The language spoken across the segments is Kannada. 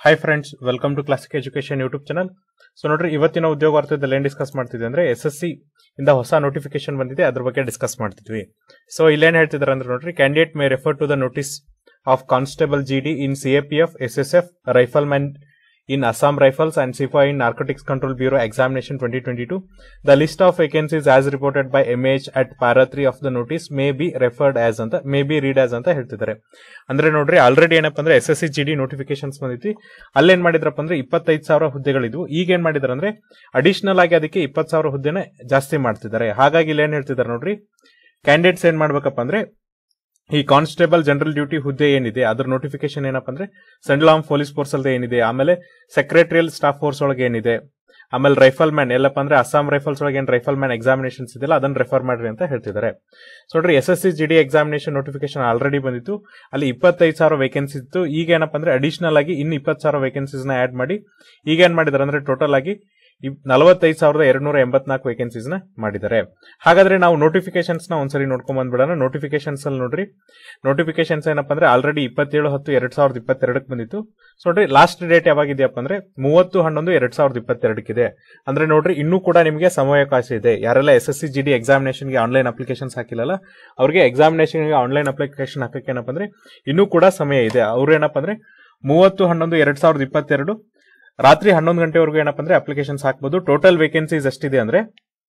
Hi friends welcome to classic education YouTube channel so ನೋಡ್ರಿ ಇವತ್ತಿನ ಉದ್ಯೋಗ ವಾರ್ತೆದಲ್ಲಿ ಏನ್ ಡಿಸ್ಕಸ್ ಮಾಡ್ತಿದ್ವಿ ಅಂದ್ರೆ ಎಸ್ ಎಸ್ ಸಿ ಇಂದ ಹೊಸ ನೋಟಿಫಿಕೇಶನ್ ಬಂದಿದೆ ಅದ್ರ ಬಗ್ಗೆ ಡಿಸ್ಕಸ್ ಮಾಡ್ತಿದ್ವಿ ಸೊ ಇಲ್ಲೇನ್ ಹೇಳ್ತಿದಾರೆ ಅಂದ್ರೆ ನೋಡ್ರಿ candidate may refer to the notice of constable G D in CAPF S S F rifleman in Assam Rifles and SIFA in Narcotics Control Bureau Examination 2022. The list of vacancies as reported by MH at para 3 of the notice may be referred as ಅಂತ ಮೇ ಬಿ ರೀಡ್ ಆಸ್ ಅಂತ ಹೇಳ್ತಿದ್ದಾರೆ ಅಂದ್ರೆ ನೋಡ್ರಿ ಆಲ್ರೆಡಿ ಏನಪ್ಪ ಅಂದ್ರೆ S S C G D notifications ಬಂದಿತ್ತು ಅಲ್ಲೇನ್ ಮಾಡಿದ್ರಪ್ಪ ಅಂದ್ರೆ ಇಪ್ಪತ್ತೈದು ಸಾವಿರ ಹುದ್ದೆಗಳಿದ್ವು ಈಗ ಏನ್ ಮಾಡಿದಾರೆ ಅಂದ್ರೆ ಅಡಿಷನಲ್ ಆಗಿ ಅದಕ್ಕೆ ಇಪ್ಪತ್ತು ಸಾವಿರ ಹುದ್ದೆನ ಜಾಸ್ತಿ ಮಾಡ್ತಿದ್ದಾರೆ ಹಾಗಾಗಿ ಇಲ್ಲಿ ಏನ್ ಹೇಳ್ತಿದ್ದಾರೆ ನೋಡ್ರಿ ಕ್ಯಾಂಡಿಡೇಟ್ಸ್ ಏನ್ ಮಾಡ್ಬೇಕಪ್ಪ ಅಂದ್ರೆ ಈ ಕಾನ್ಸ್ಟೇಬಲ್ ಜನರಲ್ ಡ್ಯೂಟಿ ಹುದ್ದೆ ಏನಿದೆ ಅದ್ರ ನೋಟಿಫಿಕೇಶನ್ ಏನಪ್ಪ ಅಂದ್ರೆ ಸೆಂಟ್ರಲ್ ಆರ್ಮ್ ಪೊಲೀಸ್ ಫೋರ್ಸ್ ಅಲ್ಲಿ ಏನಿದೆ ಆಮೇಲೆ ಸೆಕ್ರೆಟರಿಯಲ್ ಸ್ಟಾಫ್ ಫೋರ್ಸ್ ಒಳಗೆ ಏನಿದೆ ಆಮೇಲೆ ರೈಫಲ್ ಮ್ಯಾನ್ ಎಲ್ಲಪ್ಪ ಅಂದ್ರೆ ಅಸ್ಸಾಂ ರೈಫಲ್ಸ್ ಒಳಗೆ ಏನ್ ರೈಫಲ್ ಮ್ಯಾನ್ ಎಕ್ಸಾಮಿನೇಷನ್ಸ್ ಇದೆಯಲ್ಲ ಅದನ್ನ ರೆಫರ್ ಮಾಡ್ರಿ ಅಂತ ಹೇಳ್ತಿದ್ದಾರೆ ಸೊ ನೋಡ್ರಿ S S C G D examination notification already ಬಂದಿತ್ತು ಅಲ್ಲಿ ಇಪ್ಪತ್ತೈದು ಸಾವಿರ ವೇಕೆನ್ಸಿ ಇತ್ತು ಈಗ ಏನಪ್ಪ ಅಂದ್ರೆ ಅಡಿಷನಲ್ ಆಗಿ ಇನ್ನು ಇಪ್ಪತ್ತು ಸಾವಿರ ವೇಕೆನ್ಸೀಸ್ ನ ಆಡ್ ಮಾಡಿ ಈಗ ಏನ್ ಮಾಡಿದಾರೆ ಅಂದ್ರೆ ಟೋಟಲ್ ಆಗಿ ನಲವತ್ತೈದು ಸಾವಿರದ ಎರಡ್ನೂರ ಎಂಬತ್ನಾಲ್ಕು ವೇಕೆನ್ಸೀಸ್ ನ ಮಾಡಿದ್ದಾರೆ ಹಾಗಾದ್ರೆ ನಾವು ನೋಟಿಫಿಕೇಶನ್ಸ್ ನ ಒಂದ್ಸರಿ ನೋಡ್ಕೊಂಡ್ ಬಂದ್ಬಿಡೋಣ ನೋಟಿಫಿಕೇಶನ್ಸ್ ಅಲ್ಲಿ ನೋಡ್ರಿ ನೋಟಿಫಿಕೇಶನ್ಸ್ ಏನಪ್ಪ ಅಂದ್ರೆ ಆಲ್ರೆಡಿ ಇಪ್ಪತ್ತೇಳು ಹತ್ತು ಎರಡ್ ಸಾವಿರದ ಇಪ್ಪತ್ತೆರಡಕ್ಕೆ ಬಂದಿತ್ತು ಸೊ ನೋಡ್ರಿ ಲಾಸ್ಟ್ ಡೇಟ್ ಯಾವಾಗಿದೆಯಪ್ಪ ಅಂದ್ರೆ ಮೂವತ್ತು ಹನ್ನೊಂದು ಎರಡ್ ಸಾವಿರದ ಇಪ್ಪತ್ತೆರಡಕ್ಕಿದೆ ಅಂದ್ರೆ ನೋಡ್ರಿ ಇನ್ನೂ ಕೂಡ ನಿಮಗೆ ಸಮಯಾವಕಾಶ ಇದೆ ಯಾರೆಲ್ಲ S S C G D ಎಕ್ಸಾಮಿನೇಷನ್ಗೆ ಆನ್ಲೈನ್ ಅಪ್ಲಿಕೇಶನ್ಸ್ ಹಾಕಿಲ್ಲಲ್ಲ ಅವ್ರಿಗೆ ಎಕ್ಸಾಮಿನೇಷನ್ಗೆ ಆನ್ಲೈನ್ ಅಪ್ಲಿಕೇಶನ್ ಹಾಕಕ್ಕೆ ಏನಪ್ಪ ಅಂದ್ರೆ ಇನ್ನೂ ಕೂಡ ಸಮಯ ಇದೆ ಅವ್ರು ಏನಪ್ಪ ಅಂದ್ರೆ ಮೂವತ್ತು ಹನ್ನೊಂದು ಎರಡ್ ಸಾವಿರದ ಇಪ್ಪತ್ತೆರಡು ರಾತ್ರಿ ಹನ್ನೊಂದು ಗಂಟೆವರೆಗೂ ಏನಪ್ಪ ಅಂದ್ರೆ ಅಪ್ಲಿಕೇಶನ್ಸ್ ಹಾಕ್ಬೋದು ಟೋಟಲ್ ವೇಕೆನ್ಸೀಸ್ ಎಷ್ಟಿದೆ ಅಂದ್ರೆ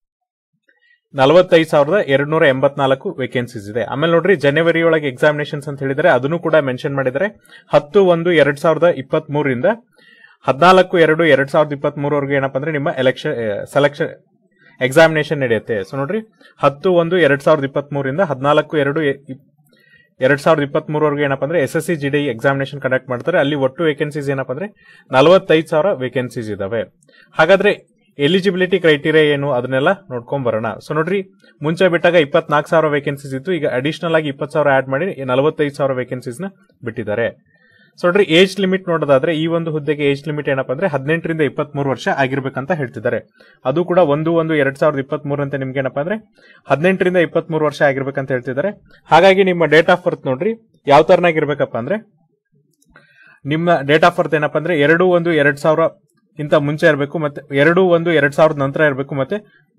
ನಲವತ್ತೈದು ಸಾವಿರದ ಎರಡ್ನೂರ ಎಂಬತ್ನಾಲ್ಕು ವೇಕೆನ್ಸೀಸ್ ಇದೆ ಆಮೇಲೆ ನೋಡ್ರಿ ಜನವರಿ ಒಳಗೆ ಎಕ್ಸಾಮಿನೇಷನ್ಸ್ ಅಂತ ಹೇಳಿದರೆ ಅದನ್ನು ಕೂಡ ಮೆನ್ಷನ್ ಮಾಡಿದರೆ ಹತ್ತು ಒಂದು ಎರಡ್ ಸಾವಿರದ ಇಪ್ಪತ್ತ್ ಮೂರರಿಂದ ಹದಿನಾಲ್ಕು ಎರಡು ಎರಡ್ ಸಾವಿರದ ಇಪ್ಪತ್ತ್ ಮೂರವರೆಗೂ ಏನಪ್ಪ ಅಂದ್ರೆ ನಿಮ್ಮ ಎಲೆಕ್ಷನ್ ಸೆಲೆಕ್ಷನ್ ಎಕ್ಸಾಮಿನೇಷನ್ ನಡೆಯುತ್ತೆ ಸೊ ನೋಡ್ರಿ ಹತ್ತು ಒಂದು ಎರಡ್ ಸಾವಿರದ ಇಪ್ಪತ್ತ್ ಮೂರಿಂದ ಹದಿನಾಲ್ಕು ಎರಡು ಎರಡ್ ಸಾವಿರದ ಇಪ್ಪತ್ತ್ ಮೂರವರೆಗೂ ಏನಪ್ಪ ಅಂದ್ರೆ S S C G D examination conduct ಮಾಡ್ತಾರೆ ಅಲ್ಲಿ ಒಟ್ಟು ವೇಕೆನ್ಸೀಸ್ ಏನಪ್ಪ ಅಂದ್ರೆ ನಲವತ್ತೈದು ಸಾವಿರ ವೇಕೆನ್ಸೀಸ್ ಇದಾವೆ ಹಾಗಾದ್ರೆ ಎಲಿಜಿಬಿಲಿಟಿ ಕ್ರೈಟೀರಿಯಾ ಏನು ಅದನ್ನೆಲ್ಲ ನೋಡ್ಕೊಂಡ್ ಬರೋಣ ಸೊ ನೋಡ್ರಿ ಮುಂಚೆ ಬಿಟ್ಟಾಗ ಇಪ್ಪತ್ನಾಲ್ಕು ಸಾವಿರ ವೇಕೆನ್ಸೀಸ್ ಇತ್ತು ಈಗ ಅಡಿಷನಲ್ ಆಗಿ ಇಪ್ಪತ್ತು ಸಾವಿರ ಆಡ್ ಮಾಡಿ ನಲವತ್ತೈದು ಸಾವಿರ ವೇಕೆನ್ಸೀಸ್ ನ ಬಿಟ್ಟಿದ್ದಾರೆ ಸೊ ನೋಡ್ರಿ ಏಜ್ ಲಿಮಿಟ್ ನೋಡೋದಾದ್ರೆ ಈ ಒಂದು ಹುದ್ದೆಗೆ ಏಜ್ ಲಿಮಿಟ್ ಏನಪ್ಪ ಅಂದ್ರೆ ಹದಿನೆಂಟರಿಂದ ಇಪ್ಪತ್ಮೂರು ವರ್ಷ ಆಗಿರ್ಬೇಕಂತ ಹೇಳ್ತಿದ್ದಾರೆ ಅದು ಕೂಡ ಒಂದು ಒಂದು ಎರಡ್ ಸಾವಿರದ ಇಪ್ಪತ್ತ್ ಅಂತ ನಿಮ್ಗೆ ಏನಪ್ಪ ಅಂದ್ರೆ ಹದಿನೆಂಟರಿಂದ ಇಪ್ಪತ್ಮೂರು ವರ್ಷ ಆಗಿರ್ಬೇಕಂತ ಹೇಳ್ತಿದ್ದಾರೆ ಹಾಗಾಗಿ ನಿಮ್ಮ ಡೇಟ್ ಆಫ್ ಬರ್ತ್ ನೋಡ್ರಿ ಯಾವ ತರನಾಗಿರ್ಬೇಕಪ್ಪ ಅಂದ್ರೆ ನಿಮ್ಮ ಡೇಟ್ ಆಫ್ ಬರ್ತ್ ಏನಪ್ಪ ಅಂದ್ರೆ ಎರಡು ಒಂದು ಎರಡ್ ಸಾವಿರ ಇಂತ ಮುಂಚೆ ಇರಬೇಕು ಮತ್ತೆ ಎರಡು ಒಂದು ಎರಡ್ ಸಾವಿರದ ನಂತರ ಇರಬೇಕು ಮತ್ತೆ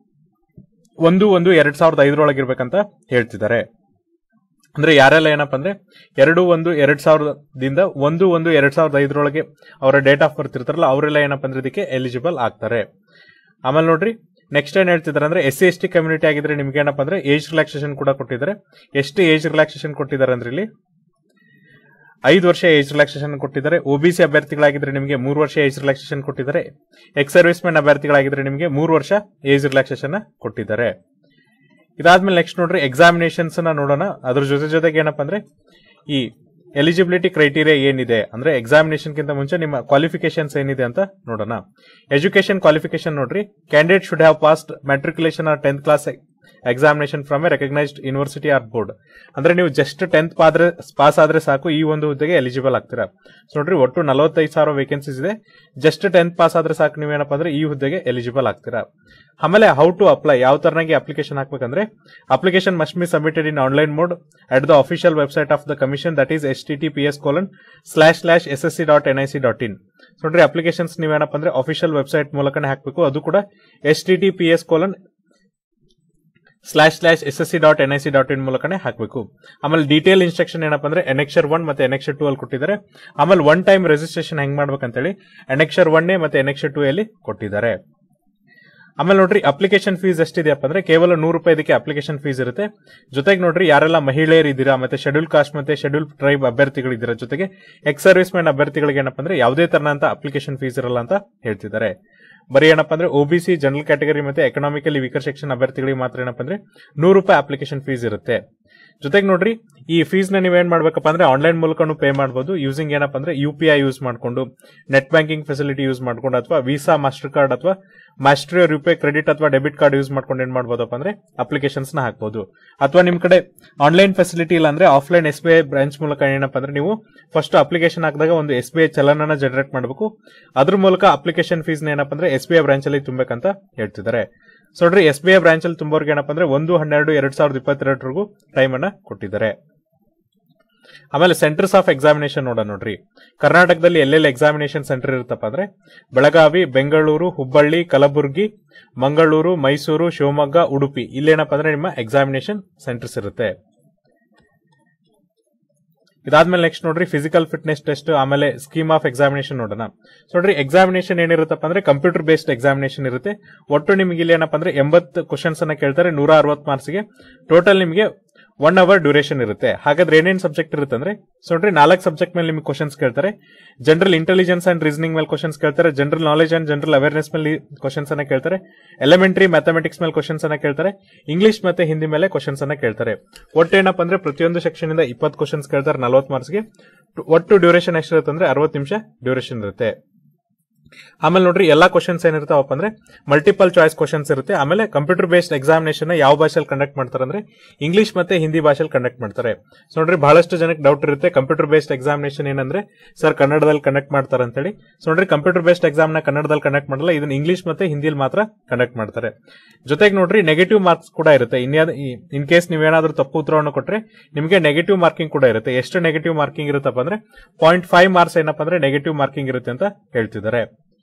ಒಂದು ಒಂದು ಎರಡ್ ಸಾವಿರದ ಐದರೊಳಗೆ ಇರ್ಬೇಕಂತ ಹೇಳ್ತಿದ್ದಾರೆ ಅಂದ್ರೆ ಯಾರೆಲ್ಲ ಏನಪ್ಪ ಅಂದ್ರೆ ಎರಡು ಒಂದು ಎರಡ್ ಸಾವಿರದಿಂದ ಒಂದು ಒಂದು ಎರಡ್ ಸಾವಿರದ ಐದರೊಳಗೆ ಅವರ ಡೇಟ್ ಆಫ್ ಬರ್ತ್ ಇರ್ತಾರಲ್ಲ ಅವರೆಲ್ಲ ಏನಪ್ಪ ಅಂದ್ರೆ ಇದಕ್ಕೆ ಎಲಿಜಿಬಲ್ ಆಗ್ತಾರೆ ಆಮೇಲೆ ನೋಡ್ರಿ ನೆಕ್ಸ್ಟ್ ಏನ್ ಹೇಳ್ತಿದ್ದಾರೆ ಅಂದ್ರೆ S C S T community ಆಗಿದ್ರೆ ನಿಮ್ಗೆ ಏನಪ್ಪ ಅಂದ್ರೆ ಏಜ್ ರಿಲ್ಯಾಕ್ಸೇಷನ್ ಕೂಡ ಕೊಟ್ಟಿದ್ದಾರೆ ಎಷ್ಟು ಏಜ್ ರಿಲ್ಯಾಕ್ಸೇಷನ್ ಕೊಟ್ಟಿದ್ದಾರೆ ಅಂದ್ರೆ ಇಲ್ಲಿ ಐದು ವರ್ಷ ಏಜ್ ರಿಲ್ಯಾಕ್ಸೇಷನ್ ಕೊಟ್ಟಿದ್ದಾರೆ ಒಬಿಸಿ ಅಭ್ಯರ್ಥಿಗಳಾಗಿದ್ರೆ ನಿಮಗೆ ಮೂರು ವರ್ಷ ಏಜ್ ರಿಲ್ಯಾಕ್ಸೇಷನ್ ಕೊಟ್ಟಿದ್ದಾರೆ ಎಕ್ಸ್ ಸರ್ವಿಸ್ ಮೆನ್ ಅಭ್ಯರ್ಥಿಗಳಾಗಿದ್ರೆ ನಿಮಗೆ ಮೂರು ವರ್ಷ ಏಜ್ ರಿಲ್ಯಾಕ್ಸೇಷನ್ ಕೊಟ್ಟಿದ್ದಾರೆ ಇದಾದ್ಮೇಲೆ ನೆಕ್ಸ್ಟ್ ನೋಡ್ರಿ ಎಕ್ಸಾಮಿನೇಷನ್ಸ್ ನ ನೋಡೋಣ ಅದ್ರ ಜೊತೆ ಜೊತೆಗೆ ಏನಪ್ಪ ಅಂದ್ರೆ ಈ ಎಲಿಜಿಬಿಲಿಟಿ ಕ್ರೈಟೀರಿಯಾ ಏನಿದೆ ಅಂದ್ರೆ ಎಕ್ಸಾಮಿನೇಷನ್ ಗಿಂತ ಮುಂಚೆ ನಿಮ್ಮ ಕ್ವಾಲಿಫಿಕೇಶನ್ಸ್ ಏನಿದೆ ಅಂತ ನೋಡೋಣ ಎಜುಕೇಶನ್ ಕ್ವಾಲಿಫಿಕೇಶನ್ ನೋಡ್ರಿ candidate should have passed matriculation or tenth class examination from a recognised university or board ಅಂದ್ರೆ ನೀವು ಜಸ್ಟ್ ಟೆಂತ್ ಪಾದ್ರೆ ಪಾಸ್ ಆದ್ರೆ ಸಾಕು ಈ ಒಂದು ಹುದ್ದೆಗೆ ಎಲಿಜಿಬಲ್ ಆಗ್ತೀರಾ ಸೊ ನೋಡ್ರಿ ಒಟ್ಟು ನಲವತ್ತೈದು ಸಾವಿರ ವೇಕೆನ್ಸೀಸ್ ಇದೆ ಜಸ್ಟ್ ಟೆಂತ್ ಪಾಸ್ ಆದ್ರೆ ಸಾಕು ನೀವೇನಪ್ಪ ಅಂದ್ರೆ ಈ ಹುದ್ದೆಗೆ ಎಲಿಜಿಬಲ್ ಆಗ್ತೀರಾ ಆಮೇಲೆ ಹೌ ಟು ಅಪ್ಲೈ ಯಾವ ತರನಾಗಿ ಅಪ್ಲಿಕೇಶನ್ ಹಾಕ್ಬೇಕಂದ್ರೆ application must be submitted in online mode at the official website of the commission that is S T T P S colon slash slash S S C dot N I C dot in ನೋಡ್ರಿ ಅಪ್ಲಿಕೇಶನ್ಸ್ ನೀವೇನಪ್ಪ ಅಂದ್ರೆ ಅಫಿಷಿಯಲ್ ವೆಬ್ಸೈಟ್ ಮೂಲಕನೇ ಹಾಕಬೇಕು ಅದು ಕೂಡ S T T P S colon slash slash S S C dot N I C dot in ಮೂಲಕನೇ ಹಾಕಬೇಕು ಆಮೇಲೆ ಡೀಟೇಲ್ ಇನ್ಸ್ಟ್ರಕ್ಷನ್ ಏನಪ್ಪ ಅಂದ್ರೆ ಎನೆಕ್ಷರ್ ಒನ್ ಮತ್ತೆ ಎನೆಕ್ಷರ್ ಟೂ ಅಲ್ಲಿ ಕೊಟ್ಟಿದ್ದಾರೆ ಆಮೇಲೆ ಒನ್ ಟೈಮ್ ರಿಜಿಸ್ಟ್ರೇಷನ್ ಹೆಂಗ್ ಮಾಡ್ಬೇಕಂತೇಳಿ ಎನೆಕ್ಷರ್ ಒನ್ ಮತ್ತೆ ಎನೆಕ್ಷರ್ ಟೂ ಅಲ್ಲಿ ಕೊಟ್ಟಿದ್ದಾರೆ ಆಮೇಲೆ ನೋಡ್ರಿ ಅಪ್ಲಿಕೇಶನ್ ಫೀಸ್ ಎಷ್ಟಿದೆಯಪ್ಪ ಅಂದ್ರೆ ಕೇವಲ ನೂರು ರೂಪಾಯಿ ಇದಕ್ಕೆ ಅಪ್ಲಿಕೇಶನ್ ಫೀಸ್ ಇರುತ್ತೆ ಜೊತೆಗೆ ನೋಡ್ರಿ ಯಾರೆಲ್ಲ ಮಹಿಳೆಯರು ಇದ್ದೀರಾ ಮತ್ತೆ ಶೆಡ್ಯೂಲ್ ಕಾಸ್ಟ್ ಮತ್ತೆ ಶೆಡ್ಯೂಲ್ ಟ್ರೈಬ್ ಅಭ್ಯರ್ಥಿಗಳಿದ್ದೀರಾ ಜೊತೆಗೆ ಎಕ್ಸ್ ಸರ್ವಿಸ್ ಮ್ಯಾನ್ ಅಭ್ಯರ್ಥಿಗಳಿಗೆ ಏನಪ್ಪ ಅಂದ್ರೆ ಯಾವುದೇ ತರನಂತ ಅಪ್ಲಿಕೇಶನ್ ಫೀಸ್ ಇರಲ್ಲ ಅಂತ ಹೇಳ್ತಿದ್ದಾರೆ ಬರೀ ಏನಪ್ಪ ಅಂದ್ರೆ ಒಬಿಸಿ ಜನರಲ್ ಕ್ಯಾಟಗರಿ ಮತ್ತೆ ಎಕನಾಮಿಕಲಿ ವೀಕರ್ ಸೆಕ್ಷನ್ ಅಭ್ಯರ್ಥಿಗಳಿಗೆ ಮಾತ್ರ ಏನಪ್ಪ ಅಂದ್ರೆ ನೂರು ರೂಪಾಯಿ ಅಪ್ಲಿಕೇಶನ್ ಫೀಸ್ ಇರುತ್ತೆ ಜೊತೆಗೆ ನೋಡ್ರಿ ಈ ಫೀಸ್ ನ ನೀವೇನ್ ಮಾಡ್ಬೇಕಪ್ಪ ಅಂದ್ರೆ ಆನ್ಲೈನ್ ಮೂಲಕನು ಪೇ ಮಾಡಬಹುದು ಯೂಸಿಂಗ್ ಏನಪ್ಪ ಅಂದ್ರೆ ಯು ಪಿ ಐ ಯೂಸ್ ಮಾಡ್ಕೊಂಡು ನೆಟ್ ಬ್ಯಾಂಕಿಂಗ್ ಫೆಸಿಲಿಟಿ ಯೂಸ್ ಮಾಡ್ಕೊಂಡು ಅಥವಾ ವೀಸಾ ಮಾಸ್ಟರ್ ಕಾರ್ಡ್ ಅಥವಾ ಮಾಸ್ಟರ್ ರುಪೇ ಕ್ರೆಡಿಟ್ ಅಥವಾ ಡೆಬಿಟ್ ಕಾರ್ಡ್ ಯೂಸ್ ಮಾಡ್ಕೊಂಡು ಏನ್ ಮಾಡ್ಬೋದಪ್ಪ ಅಂದ್ರೆ ಅಪ್ಲಿಕೇಶನ್ಸ್ ನ ಹಾಕ್ಬೋದು ಅಥವಾ ನಿಮ್ ಕಡೆ ಆನ್ಲೈನ್ ಫೆಸಿಲಿಟಿ ಇಲ್ಲ ಅಂದ್ರೆ offline S B I branch ಮೂಲಕ ಏನಪ್ಪ ಅಂದ್ರೆ ನೀವು ಫಸ್ಟ್ ಅಪ್ಲಿಕೇಶನ್ ಹಾಕಿದಾಗ ಒಂದು ಎಸ್ ಬಿ ಐ ಚಲನನ ಜನರೇಟ್ ಮಾಡಬೇಕು ಅದ್ರ ಮೂಲಕ ಅಪ್ಲಿಕೇಶನ್ ಫೀಸ್ ಏನಪ್ಪ ಅಂದ್ರೆ ಎಸ್ ಬಿ ಐ ಬ್ರಾಂಚ್ ಅಲ್ಲಿ ತುಂಬಬೇಕಂತ ಹೇಳ್ತಿದ್ದಾರೆ ಸೊ ನೋಡ್ರಿ ಎಸ್ ಬಿ ಐ ಬ್ರಾಂಚ್ ಅಲ್ಲಿ ತುಂಬೋರ್ಗೆ ಏನಪ್ಪ ಅಂದ್ರೆ ಒಂದು ಹನ್ನೆರಡು ಎರಡ್ ಸಾವಿರದ ಇಪ್ಪತ್ತೆರಡರಿಗೂ ಟೈಮ್ ಅನ್ನ ಕೊಟ್ಟಿದ್ದಾರೆ ಆಮೇಲೆ ಸೆಂಟರ್ಸ್ ಆಫ್ ಎಕ್ಸಾಮಿನೇಷನ್ ನೋಡ ನೋಡ್ರಿ ಕರ್ನಾಟಕದಲ್ಲಿ ಎಲ್ಲೆಲ್ಲಿ ಎಕ್ಸಾಮಿನೇಷನ್ ಸೆಂಟರ್ ಇರುತ್ತಪ್ಪ ಅಂದ್ರೆ ಬೆಳಗಾವಿ ಬೆಂಗಳೂರು ಹುಬ್ಬಳ್ಳಿ ಕಲಬುರಗಿ ಮಂಗಳೂರು ಮೈಸೂರು ಶಿವಮೊಗ್ಗ ಉಡುಪಿ ಇಲ್ಲೇನಪ್ಪ ಅಂದ್ರೆ ನಿಮ್ಮ ಎಕ್ಸಾಮಿನೇಷನ್ ಸೆಂಟರ್ಸ್ ಇರುತ್ತೆ ಇದಾದ್ಮೇಲೆ ನೆಕ್ಸ್ಟ್ ನೋಡ್ರಿ ಫಿಸಿಕಲ್ ಫಿಟ್ನೆಸ್ ಟೆಸ್ಟ್ ಆಮೇಲೆ ಸ್ಕೀಮ್ ಆಫ್ ಎಕ್ಸಾಮಿನೇಷನ್ ನೋಡೋಣ ಸೊ ನೋಡ್ರಿ ಎಕ್ಸಾಮಿನೇಷನ್ ಏನಿರುತ್ತಪ್ಪ ಅಂದ್ರೆ ಕಂಪ್ಯೂಟರ್ ಬೇಸ್ಡ್ ಎಕ್ಸಾಮಿನೇಷನ್ ಇರುತ್ತೆ ಒಟ್ಟು ನಿಮಗೆ ಇಲ್ಲಿ ಏನಪ್ಪ ಅಂದ್ರೆ ಎಂಬತ್ತು ಕ್ವಶನ್ಸ್ ಅನ್ನ ಕೇಳ್ತಾರೆ ನೂರ ಅರವತ್ತು ಮಾರ್ಕ್ಸ್ಗೆ ಟೋಟಲ್ ನಿಮಗೆ ಒನ್ ಅವರ್ ಡ್ಯೂರೇಷನ್ ಇರುತ್ತೆ ಹಾಗಾದ್ರೆ ಏನೇನು ಸಬ್ಜೆಕ್ಟ್ ಇರುತ್ತೆ ಅಂದ್ರೆ ಸೊ ನೋಡ್ರಿ ನಾಲ್ಕು ಸಬ್ಜೆಕ್ಟ್ ಮೇಲೆ ನಿಮಗೆ ಕ್ವಶನ್ಸ್ ಕೇಳ್ತಾರೆ ಜನರಲ್ ಇಂಟೆಲಿಜೆನ್ಸ್ ಅಂಡ್ ರೀಸನಿಂಗ್ ಮೇಲೆ ಕ್ವಶನ್ಸ್ ಕೇಳ್ತಾರೆ general knowledge and general awareness ಮೇಲೆ ಕ್ವಶನ್ಸ್ ಅನ್ನ ಕೇಳ್ತಾರೆ ಎಲಿಮೆಂಟರಿ ಮ್ಯಾಥಮೆಟಿಕ್ಸ್ ಮೇಲೆ ಕ್ವಶನ್ಸ್ ಅನ್ನ ಕೇಳ್ತಾರೆ ಇಂಗ್ಲಿಷ್ ಮತ್ತೆ ಹಿಂದಿ ಮೇಲೆ ಕ್ವಶನ್ಸ್ ಅನ್ನ ಕೇಳ್ತಾರೆ ಒಟ್ಟು ಏನಪ್ಪ ಅಂದ್ರೆ ಪ್ರತಿಯೊಂದು ಸೆಕ್ಷನ್ ಇಂದ ಇಪ್ಪತ್ತು ಕ್ವಶನ್ಸ್ ಕೇಳ್ತಾರೆ ನಲ್ವತ್ತು ಮಾರ್ಕ್ಸ್ಗೆ ಒಟ್ಟು ಡ್ಯೂರೇಷನ್ ಎಷ್ಟಿರುತ್ತೆ ಅಂದ್ರೆ ಅರವತ್ತು ನಿಮಿಷ ಡ್ಯೂರೇಷನ್ ಇರುತ್ತೆ ಆಮೇಲೆ ನೋಡ್ರಿ ಎಲ್ಲಾ ಕ್ವಶನ್ಸ್ ಏನಿರ್ತಾವಪ್ಪ ಅಂದ್ರೆ ಮಲ್ಟಿಪಲ್ ಚಾಯ್ಸ್ ಕ್ವಶನ್ಸ್ ಇರುತ್ತೆ ಆಮೇಲೆ ಕಂಪ್ಯೂಟರ್ ಬೇಸ್ಡ್ ಎಕ್ಸಾಮಿನೇಷನ್ ಯಾವ ಭಾಷೆಯಲ್ಲಿ ಕಂಡಕ್ಟ್ ಮಾಡ್ತಾರೆ ಅಂದ್ರೆ ಇಂಗ್ಲಿಷ್ ಮತ್ತೆ ಹಿಂದಿ ಭಾಷೆಯಲ್ಲಿ ಕಂಡಕ್ಟ್ ಮಾಡ್ತಾರೆ ಸೊ ನೋಡ್ರಿ ಬಹಳಷ್ಟು ಜನಕ್ಕೆ ಡೌಟ್ ಇರುತ್ತೆ ಕಂಪ್ಯೂಟರ್ ಬೇಸ್ಡ್ ಎಕ್ಸಾಮಿನೇಷನ್ ಏನಂದ್ರೆ ಸರ್ ಕನ್ನಡದಲ್ಲಿ ಕಂಡಕ್ಟ್ ಮಾಡ್ತಾರೆ ಅಂತೇಳಿ ಸೊ ನೋಡ್ರಿ ಕಂಪ್ಯೂಟರ್ ಬೇಸ್ಡ್ ಎಕ್ಸಾಮ್ ನ ಕನ್ನಡದಲ್ಲಿ ಕಂಡಕ್ಟ್ ಮಾಡಲ್ಲ ಇದನ್ನ ಇಂಗ್ಲಿಷ್ ಮತ್ತೆ ಹಿಂದಿಲಿ ಮಾತ್ರ ಕಂಡಕ್ಟ್ ಮಾಡ್ತಾರೆ ಜೊತೆಗೆ ನೋಡ್ರಿ ನೆಗೆಟಿವ್ ಮಾರ್ಕ್ಸ್ ಕೂಡ ಇರುತ್ತೆ ಇನ್ಯಾದ ಇನ್ ಕೇಸ್ ನೀವೇನಾದ್ರೂ ತಪ್ಪು ಉತ್ತರವನ್ನು ಕೊಟ್ರೆ ನಿಮಗೆ ನೆಗೆಟಿವ್ ಮಾರ್ಕಿಂಗ್ ಕೂಡ ಇರುತ್ತೆ ಎಷ್ಟು ನೆಗೆಟಿವ್ ಮಾರ್ಕಿಂಗ್ ಇರುತ್ತಪ್ಪ ಅಂದ್ರೆ ಪಾಯಿಂಟ್ ಫೈವ್ ಮಾರ್ಕ್ಸ್ ಏನಪ್ಪ ಅಂದ್ರೆ ನೆಗೆಟಿವ್ ಮಾರ್ಕಿಂಗ್ ಇರುತ್ತೆ ಅಂತ ಹೇಳ್ತಿದ್ದಾರೆ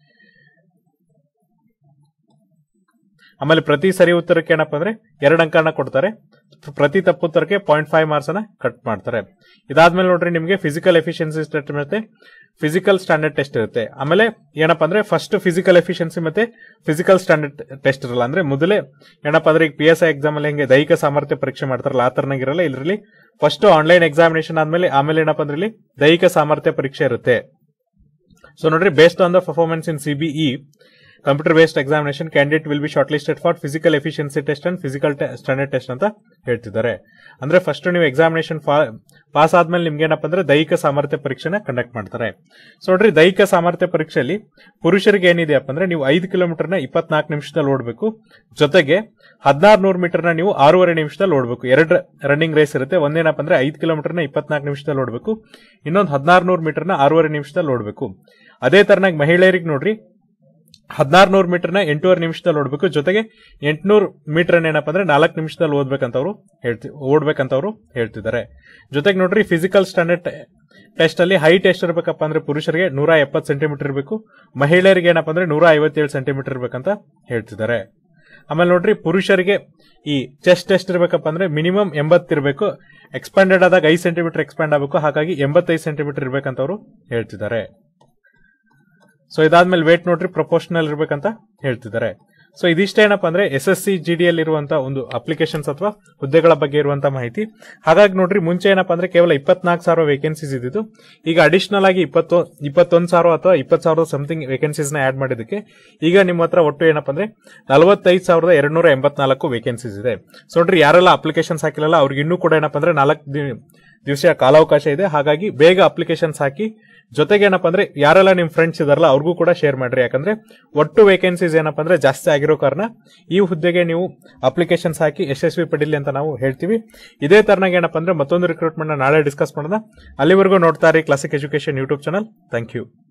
ಆಮೇಲೆ ಪ್ರತಿ ಸರಿ ಉತ್ತರಕ್ಕೆ ಏನಪ್ಪ ಅಂದ್ರೆ ಎರಡು ಅಂಕನ ಕೊಡ್ತಾರೆ ಪ್ರತಿ ತಪ್ಪು ಉತ್ತರಕ್ಕೆ ಪಾಯಿಂಟ್ ಫೈವ್ ಮಾರ್ಕ್ಸ್ ಅನ್ನ ಕಟ್ ಮಾಡ್ತಾರೆ ಇದಾದ್ಮೇಲೆ ನೋಡ್ರಿ ನಿಮಗೆ ಫಿಸಿಕಲ್ ಎಫಿಷಿಯನ್ಸಿ ಟೆಸ್ಟ್ ಮತ್ತೆ ಫಿಸಿಕಲ್ ಸ್ಟ್ಯಾಂಡರ್ಡ್ ಟೆಸ್ಟ್ ಇರುತ್ತೆ ಆಮೇಲೆ ಏನಪ್ಪ ಅಂದ್ರೆ ಫಸ್ಟ್ ಫಿಸಿಕಲ್ ಎಫಿಷಿಯನ್ಸಿ ಮತ್ತೆ ಫಿಸಿಕಲ್ ಸ್ಟ್ಯಾಂಡರ್ಡ್ ಟೆಸ್ಟ್ ಇರಲ್ಲ ಅಂದ್ರೆ ಮೊದಲೇ ಏನಪ್ಪ ಅಂದ್ರೆ ಈಗ ಪಿ ಎಸ್ ಐ ಎಕ್ಸಾಮ್ ಅಲ್ಲಿ ಹೆಂಗೆ ದೈಹಿಕ ಸಾಮರ್ಥ್ಯ ಪರೀಕ್ಷೆ ಮಾಡ್ತಾರಲ್ಲ ಆ ತರನಾಗಿರಲ್ಲ ಇದ್ರಲ್ಲಿ ಫಸ್ಟ್ ಆನ್ಲೈನ್ ಎಕ್ಸಾಮಿನೇಷನ್ ಆದ್ಮೇಲೆ ಆಮೇಲೆ ಏನಪ್ಪ ಅಂದ್ರೆ ಇಲ್ಲಿ ದೈಹಿಕ ಸಾಮರ್ಥ್ಯ ಪರೀಕ್ಷೆ ಇರುತ್ತೆ ಸೊ ನೋಡ್ರಿ based on the performance in CBE computer based examination candidate will be shortlisted for physical efficiency test and physical standard test ಅಂತ ಹೇಳ್ತಿದ್ದಾರೆ ಅಂದ್ರೆ ಫಸ್ಟ್ ನೀವು ಎಕ್ಸಾಮಿನೇಷನ್ ಪಾಸ್ ಆದ್ಮೇಲೆ ನಿಮ್ಗೆ ಏನಪ್ಪ ಅಂದ್ರೆ ದೈಹಿಕ ಸಾಮರ್ಥ್ಯ ಪರೀಕ್ಷೆನ ಕಂಡಕ್ಟ್ ಮಾಡ್ತಾರೆ ಸೊ ನೋಡ್ರಿ ದೈಹಿಕ ಸಾಮರ್ಥ್ಯ ಪರೀಕ್ಷೆಯಲ್ಲಿ ಪುರುಷರಿಗೆ ಏನಿದೆಯಪ್ಪ ಅಂದ್ರೆ ನೀವು ಐದು ಕಿಲೋಮೀಟರ್ನ ಇಪ್ಪತ್ನಾಲ್ಕು ನಿಮಿಷದಲ್ಲಿ ಓಡಬೇಕು ಜೊತೆಗೆ ಹದಿನಾರು ನೂರು ಮೀಟರ್ನ ನೀವು ಆರೂವರೆ ನಿಮಿಷದಲ್ಲಿ ಓಡಬೇಕು ಎರಡು ರನ್ನಿಂಗ್ ರೇಸ್ ಇರುತ್ತೆ ಒಂದೇನಪ್ಪ ಅಂದ್ರೆ ಐದು ಕಿಲೋಮೀಟರ್ನ ಇಪ್ಪತ್ನಾಲ್ಕು ನಿಮಿಷದಲ್ಲಿ ಓಡಬೇಕು ಇನ್ನೊಂದು ಹದಿನಾರು ನೂರು ಮೀಟರ್ನ ಆರೂವರೆ ನಿಮಿಷದಲ್ಲಿ ಓಡಬೇಕು ಅದೇ ತರನಾಗಿ ಮಹಿಳೆಯರಿಗೆ ನೋಡ್ರಿ ಹದಿನಾರು ನೂರು ಮೀಟರ್ನ ಎಂಟೂವರೆ ನಿಮಿಷದಲ್ಲಿ ಓಡಬೇಕು ಜೊತೆಗೆ ಎಂಟುನೂರು ಮೀಟರ್ ಏನಪ್ಪ ಅಂದ್ರೆ ನಾಲ್ಕು ನಿಮಿಷದಲ್ಲಿ ಓದ್ಬೇಕಂತ ಅವರು ಹೇಳ್ತಿ ಓಡ್ಬೇಕಂತ ಅವರು ಹೇಳ್ತಿದ್ದಾರೆ ಜೊತೆಗೆ ನೋಡ್ರಿ ಫಿಸಿಕಲ್ ಸ್ಟ್ಯಾಂಡರ್ಡ್ ಟೆಸ್ಟ್ ಅಲ್ಲಿ ಹೈಟ್ ಎಷ್ಟು ಇರಬೇಕಪ್ಪ ಅಂದ್ರೆ ಪುರುಷರಿಗೆ ನೂರ ಎಪ್ಪತ್ತು ಸೆಂಟಿಮೀಟರ್ ಇರಬೇಕು ಮಹಿಳೆಯರಿಗೆ ಏನಪ್ಪ ಅಂದ್ರೆ ನೂರ ಐವತ್ತೇಳು ಸೆಂಟಿಮೀಟರ್ ಇರಬೇಕಂತ ಹೇಳ್ತಿದ್ದಾರೆ ಆಮೇಲೆ ನೋಡ್ರಿ ಪುರುಷರಿಗೆ ಈ ಚೆಸ್ಟ್ ಎಷ್ಟು ಇರಬೇಕಪ್ಪ ಅಂದ್ರೆ ಮಿನಿಮಮ್ ಎಂಬತ್ತಿರಬೇಕು ಎಕ್ಸ್ಪ್ಯಾಂಡೆಡ್ ಆದಾಗ ಐದು ಸೆಂಟಿಮೀಟರ್ ಎಕ್ಸ್ಪ್ಯಾಂಡ್ ಆಗಬೇಕು ಹಾಗಾಗಿ ಎಂಬತ್ತೈದು ಸೆಂಟಿಮೀಟರ್ ಇರಬೇಕಂತ ಅವರು ಹೇಳ್ತಿದ್ದಾರೆ ಸೊ ಇದಾದ್ಮೇಲೆ ವೇಟ್ ನೋಡ್ರಿ ಪ್ರಪೋರ್ಷನಲ್ ಇರ್ಬೇಕಂತ ಹೇಳ್ತಿದ್ದಾರೆ ಸೊ ಇದಿಷ್ಟೇ ಏನಪ್ಪ ಅಂದ್ರೆ S S C G D ಅಲ್ಲಿ ಇರುವಂತ ಒಂದು ಅಪ್ಲಿಕೇಶನ್ಸ್ ಅಥವಾ ಹುದ್ದೆಗಳ ಬಗ್ಗೆ ಇರುವಂತ ಮಾಹಿತಿ ಹಾಗಾಗಿ ನೋಡ್ರಿ ಮುಂಚೆ ಏನಪ್ಪ ಅಂದ್ರೆ ಕೇವಲ ಇಪ್ಪತ್ನಾಲ್ಕು ಸಾವಿರ ವೇಕೆನ್ಸೀಸ್ ಇದ್ದಿದ್ದು ಈಗ ಅಡಿಷನಲ್ ಆಗಿ ಇಪ್ಪತ್ತು ಇಪ್ಪತ್ತೊಂದು ಸಾವಿರ ಅಥವಾ ಇಪ್ಪತ್ತು ಸಾವಿರದ ಸಮಥಿಂಗ್ ವೇಕೆನ್ಸೀಸ್ ನ ಆಡ್ ಮಾಡಿದಕ್ಕೆ ಈಗ ನಿಮ್ಮ ಹತ್ರ ಒಟ್ಟು ಏನಪ್ಪ ಅಂದ್ರೆ ನಲವತ್ತೈದು ಸಾವಿರದ ಎರಡ್ನೂರ ಎಂಬತ್ನಾಲ್ಕು ವೇಕೆನ್ಸೀಸ್ ಇದೆ ಸೊ ನೋಡ್ರಿ ಯಾರೆಲ್ಲ ಅಪ್ಲಿಕೇಶನ್ಸ್ ಹಾಕಿಲ್ಲ ಅವ್ರಿಗೆ ಇನ್ನೂ ಕೂಡ ಏನಪ್ಪ ಅಂದ್ರೆ ನಾಲ್ಕು ದಿವಸ ಕಾಲಾವಕಾಶ ಇದೆ ಹಾಗಾಗಿ ಬೇಗ ಅಪ್ಲಿಕೇಶನ್ಸ್ ಹಾಕಿ ಜೊತೆಗೆ ಏನಪ್ಪ ಅಂದ್ರೆ ಯಾರೆಲ್ಲ ನಿಮ್ ಫ್ರೆಂಡ್ಸ್ ಇದಾರಲ್ಲ ಅವ್ರಿಗೂ ಕೂಡ ಶೇರ್ ಮಾಡ್ರಿ ಯಾಕಂದ್ರೆ ಒಟ್ಟು ವೇಕೆನ್ಸೀಸ್ ಏನಪ್ಪ ಅಂದ್ರೆ ಜಾಸ್ತಿ ಆಗಿರೋ ಕಾರಣ ಈ ಹುದ್ದೆಗೆ ನೀವು ಅಪ್ಲಿಕೇಶನ್ಸ್ ಹಾಕಿ ಯಶಸ್ವಿ ಪಡೀಲಿ ಅಂತ ನಾವು ಹೇಳ್ತೀವಿ ಇದೇ ತರನಾಗಿ ಏನಪ್ಪ ಅಂದ್ರೆ ಮತ್ತೊಂದು ರಿಕ್ರೂಟ್ಮೆಂಟ್ ನಾಳೆ ಡಿಸ್ಕಸ್ ಮಾಡೋಣ ಅಲ್ಲಿವರೆಗೂ ನೋಡ್ತಾ ಇರಿ classic education YouTube channel thank you